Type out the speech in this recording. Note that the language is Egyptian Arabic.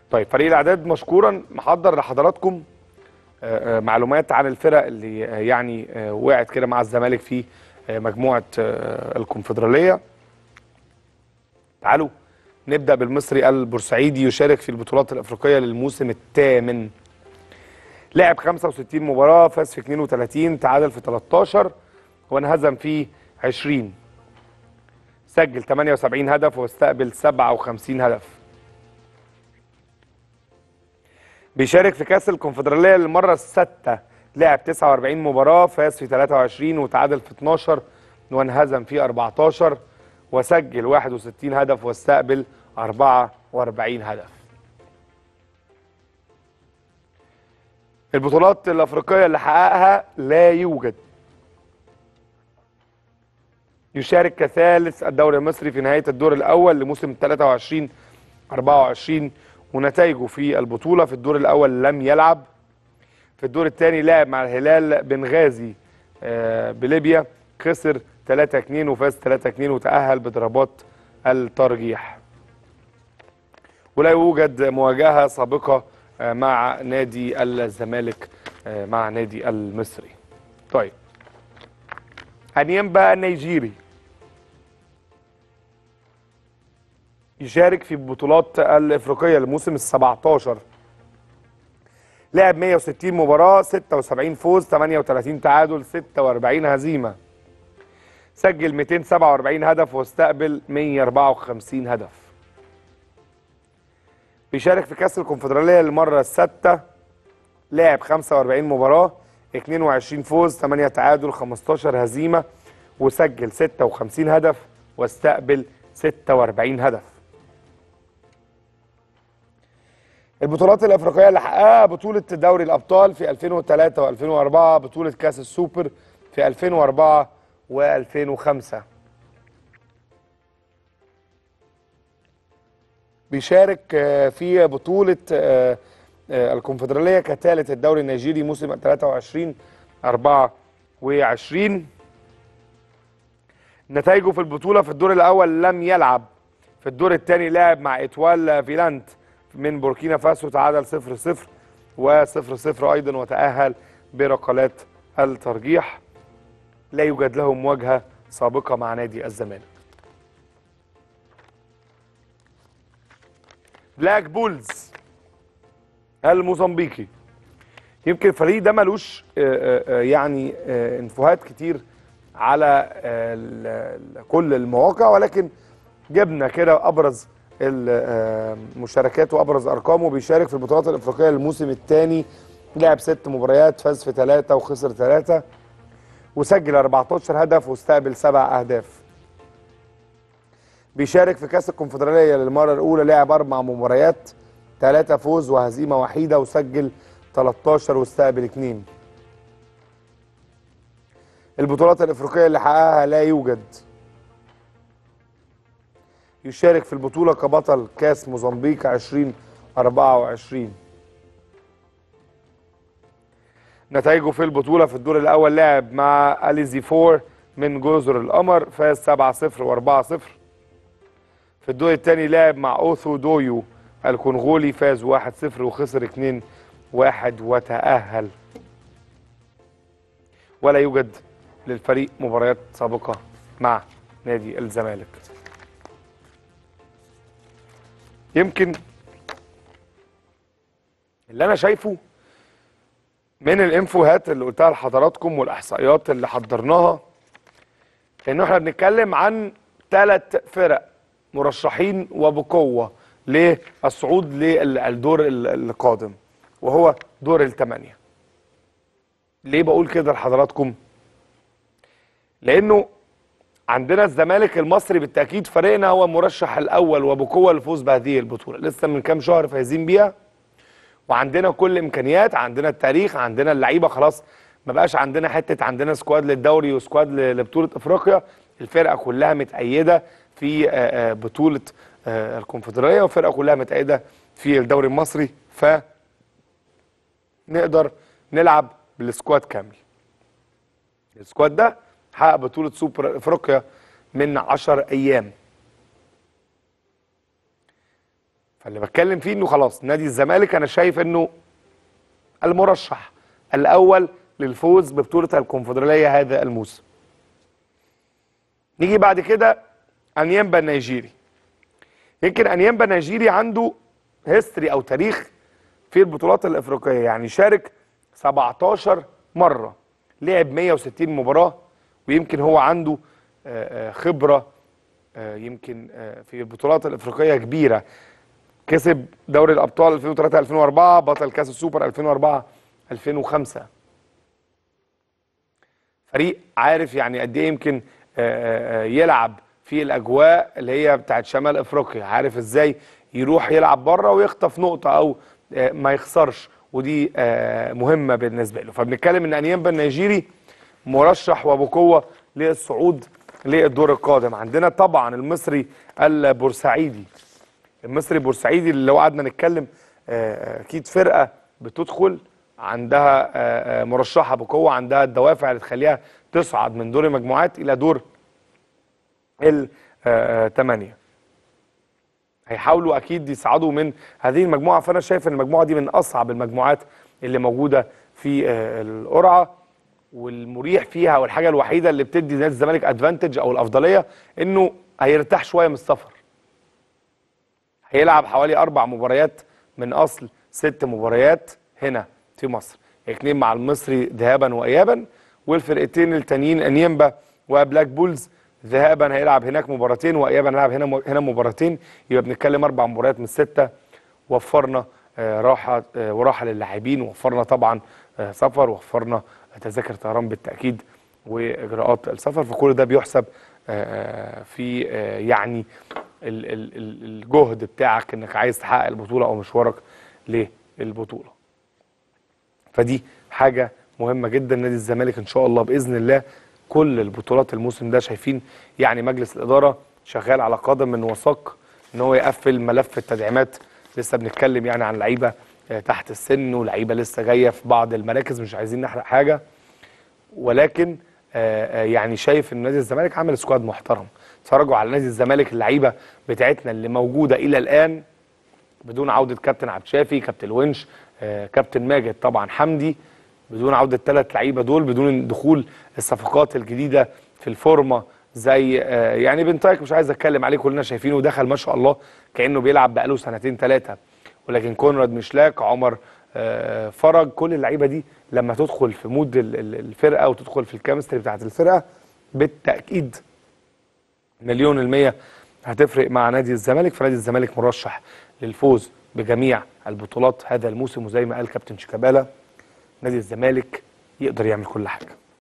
طيب فريق الاعداد مشكورا محضر لحضراتكم آه، آه، معلومات عن الفرق اللي آه، يعني آه، وقعت كده مع الزمالك في آه، مجموعه آه، الكونفدراليه تعالوا نبدا بالمصري البورسعيدي يشارك في البطولات الافريقيه للموسم الثامن لعب 65 مباراه فاز في 32 تعادل في 13 وانهزم في 20 سجل 78 هدف واستقبل 57 هدف بيشارك في كاس الكونفدراليه للمره السادسه لعب 49 مباراه فاز في 23 وتعادل في 12 وانهزم في 14 وسجل 61 هدف واستقبل 44 هدف البطولات الافريقيه اللي حققها لا يوجد يشارك كثالث الدوري المصري في نهايه الدور الاول لموسم 23 24 ونتائجه في البطوله في الدور الاول لم يلعب في الدور الثاني لعب مع الهلال بنغازي آه، بليبيا خسر 3 2 وفاز 3 2 وتاهل بضربات الترجيح ولا يوجد مواجهه سابقه آه، مع نادي الزمالك آه، مع نادي المصري طيب انيمبا النيجيري يشارك في البطولات الافريقيه للموسم ال 17 لعب 160 مباراه 76 فوز 38 تعادل 46 هزيمه سجل 247 هدف واستقبل 154 هدف بيشارك في كاس الكونفدراليه للمره السادسه لعب 45 مباراه 22 فوز 8 تعادل 15 هزيمه وسجل 56 هدف واستقبل 46 هدف البطولات الافريقيه اللي حققها بطوله دوري الابطال في 2003 و2004 بطوله كاس السوبر في 2004 و2005 بيشارك آه، في بطوله آه، آه، الكونفدراليه كثالث الدوري النيجيري موسم 23 24 نتائجه في البطوله في الدور الاول لم يلعب في الدور الثاني لعب مع اتوال فيلانت من بوركينا فاسو تعادل 0 0 و0 0 ايضا وتاهل بركلات الترجيح لا يوجد له مواجهه سابقه مع نادي الزمالك بلاك بولز الموزمبيقي يمكن الفريق ده ملوش آه، آه، آه، يعني آه، انفوهات كتير على آه، ال- ال- كل المواقع ولكن جبنا كده ابرز المشاركات وابرز ارقامه بيشارك في البطولات الافريقيه للموسم الثاني لعب ست مباريات فاز في ثلاثه وخسر ثلاثه وسجل 14 هدف واستقبل سبع اهداف بيشارك في كاس الكونفدراليه للمره الاولى لعب اربع مباريات ثلاثه فوز وهزيمه وحيده وسجل 13 واستقبل اثنين البطولات الافريقيه اللي حققها لا يوجد يشارك في البطوله كبطل كاس موزمبيق 2024 نتائجه في البطوله في الدور الاول لعب مع اليزي فور من جزر القمر فاز 7 0 و4 0 في الدور الثاني لعب مع اوثو دويو الكونغولي فاز 1 0 وخسر 2 1 وتأهل ولا يوجد للفريق مباريات سابقة مع نادي الزمالك يمكن اللي انا شايفه من الانفوهات اللي قلتها لحضراتكم والاحصائيات اللي حضرناها انه احنا بنتكلم عن ثلاث فرق مرشحين وبقوه للصعود للدور القادم وهو دور الثمانيه ليه بقول كده لحضراتكم لانه عندنا الزمالك المصري بالتاكيد فريقنا هو المرشح الاول وبقوه للفوز بهذه البطوله لسه من كام شهر فايزين بيها وعندنا كل امكانيات عندنا التاريخ عندنا اللعيبه خلاص ما بقاش عندنا حته عندنا سكواد للدوري وسكواد ل- لبطوله افريقيا الفرقه كلها متأيده في آه، آه، بطوله آه، الكونفدراليه والفرقه كلها متأيده في الدوري المصري ف نقدر نلعب بالسكواد كامل السكواد ده حقق بطوله سوبر افريقيا من 10 ايام فاللي بتكلم فيه انه خلاص نادي الزمالك انا شايف انه المرشح الاول للفوز ببطوله الكونفدراليه هذا الموسم نيجي بعد كده انيمبا النيجيري يمكن انيمبا النيجيري عنده هيستوري او تاريخ في البطولات الافريقيه يعني شارك 17 مره لعب 160 مباراه ويمكن هو عنده آه، آه، خبره آه، يمكن آه، في البطولات الافريقيه كبيره كسب دوري الابطال 2003 2004 بطل كاس السوبر 2004 2005 فريق عارف يعني قد ايه يمكن آه، آه، يلعب في الاجواء اللي هي بتاعت شمال افريقيا عارف ازاي يروح يلعب بره ويخطف نقطه او آه، ما يخسرش ودي آه، مهمه بالنسبه له فبنتكلم ان انيمبا النيجيري مرشح وبقوه للصعود للدور القادم عندنا طبعا المصري البورسعيدي المصري البورسعيدي اللي لو قعدنا نتكلم آه، اكيد فرقه بتدخل عندها آه، آه، مرشحه بقوه عندها الدوافع اللي تخليها تصعد من دور المجموعات الى دور الثمانيه هيحاولوا اكيد يصعدوا من هذه المجموعه فانا شايف ان المجموعه دي من اصعب المجموعات اللي موجوده في آه، القرعه والمريح فيها والحاجه الوحيده اللي بتدي نادي الزمالك ادفانتج او الافضليه انه هيرتاح شويه من السفر هيلعب حوالي اربع مباريات من اصل ست مباريات هنا في مصر اثنين مع المصري ذهابا وايابا والفرقتين التانيين انيمبا وبلاك بولز ذهابا هيلعب هناك مباراتين وايابا هيلعب هنا هنا مباراتين يبقى بنتكلم اربع مباريات من سته وفرنا آه، راحه آه، وراحه للاعبين وفرنا طبعا آه، سفر وفرنا تذاكر طيران بالتاكيد واجراءات السفر فكل ده بيحسب آه، في آه، يعني ال- ال- ال- الجهد بتاعك انك عايز تحقق البطوله او مشوارك للبطوله فدي حاجه مهمه جدا نادي الزمالك ان شاء الله باذن الله كل البطولات الموسم ده شايفين يعني مجلس الاداره شغال على قدم من وساق ان هو يقفل ملف التدعيمات لسه بنتكلم يعني عن لعيبه آه، تحت السن ولعيبه لسه جايه في بعض المراكز مش عايزين نحرق حاجه ولكن آه، آه، يعني شايف ان نادي الزمالك عامل سكواد محترم اتفرجوا على نادي الزمالك اللعيبه بتاعتنا اللي موجوده الى الان بدون عوده كابتن عبد الشافي كابتن ونش آه، كابتن ماجد طبعا حمدي بدون عوده الثلاث لعيبه دول بدون دخول الصفقات الجديده في الفورمه زي آه، يعني بنتايك مش عايز اتكلم عليه كلنا شايفينه دخل ما شاء الله كانه بيلعب بقاله سنتين ثلاثه ولكن كونراد مشلاك عمر آه، فرج كل اللعيبه دي لما تدخل في مود ال- ال- الفرقه وتدخل في الكيمستري بتاعت الفرقه بالتاكيد مليون المية هتفرق مع نادي الزمالك فنادي الزمالك مرشح للفوز بجميع البطولات هذا الموسم وزي ما قال كابتن شيكابالا نادي الزمالك يقدر يعمل كل حاجه